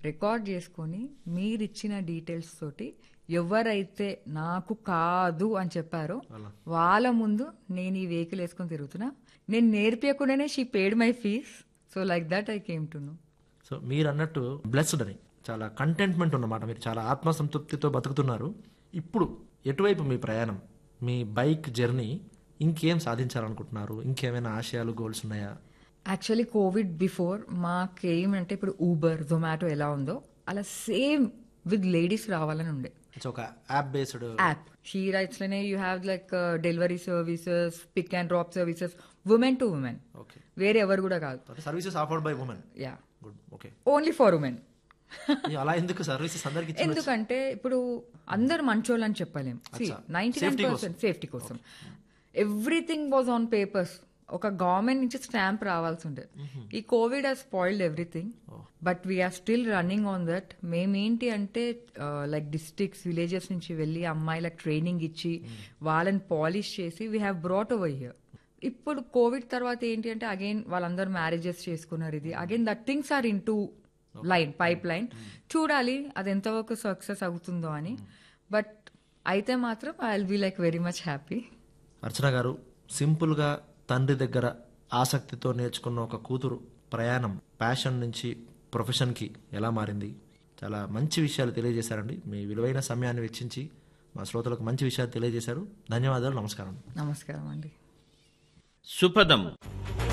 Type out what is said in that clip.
record చేసుకొని మీరు ఇచ్చిన డీటెయిల్స్ తోటి ఎవరైతే నాకు కాదు అని చెప్పారో వాళ్ళ ముందు నేను ఈ వెహికల్ వేసుకొని తిరుగుతున్నా నేను నేర్పించకుండానే she paid my fees so like that I came to know so మీరు అన్నట్టు బ్లెస్డ్ అని చాలా కంటెంట్మెంట్ ఉన్నమాట మీరు చాలా ఆత్మసంతృప్తితో బతుకుతున్నారు ఇప్పుడు ఎటువైపు మీ ప్రయాణం మీ బైక్ జర్నీ ఇంకేం సాధించాలనుకుంటున్నారు ఇంకేమైనా ఆశయాలు గోల్స్ ఉన్నాయా యాక్చువల్లీ కోవిడ్ బిఫోర్ మాకేమంటే ఇప్పుడు ఊబర్ జొమాటో ఎలా ఉందో అలా సేమ్ విత్ లేడీస్ రావాలని ఉండే ఇట్స్ ఒక app based app she rights లోనే you have like delivery services pick and drop services women to women okay వేరే ఎవరు కూడా కాదు services offered by women ya good okay only for women అలా ఎందుకు సర్వీసెస్ అందరికి ఇచ్చి- ఎందుకంటే ఇప్పుడు అందరు మంచోళ్ళు అని చెప్పలేం నైన్టీ నైన్ పర్సెంట్ సేఫ్టీ కోసం ఎవ్రీథింగ్ వాజ్ ఆన్ పేపర్స్ ఒక గవర్నమెంట్ నుంచి స్టాంప్ రావాల్సి ఉండే ఈ covid has spoiled everything but we are still running on that మేమేంటి అంటే లైక్ డిస్ట్రిక్ట్స్ విలేజెస్ నుంచి వెళ్ళి అమ్మాయిలకు ట్రైనింగ్ ఇచ్చి వాళ్ళని పాలిష్ చేసి we have brought over here ఇప్పుడు కోవిడ్ తర్వాత ఏంటి అంటే అగైన్ వాళ్ళందరూ మ్యారేజెస్ చేసుకున్నారు ఇది again that things are in to line pipeline చూడాలి అది ఎంతవరకు సక్సెస్ అవుతుందో అని బట్ అయితే మాత్రం I will be like very much happy Archana గారు సింపుల్గా తండ్రి దగ్గర ఆసక్తితో నేర్చుకున్న ఒక కూతురు ప్రయాణం ప్యాషన్ నుంచి ప్రొఫెషన్కి ఎలా మారింది చాలా మంచి విషయాలు తెలియజేశారండి మీ విలువైన సమయాన్ని వెచ్చించి మా శ్రోతలకు మంచి విషయాలు తెలియజేశారు ధన్యవాదాలు నమస్కారం నమస్కారం అండి సుపదం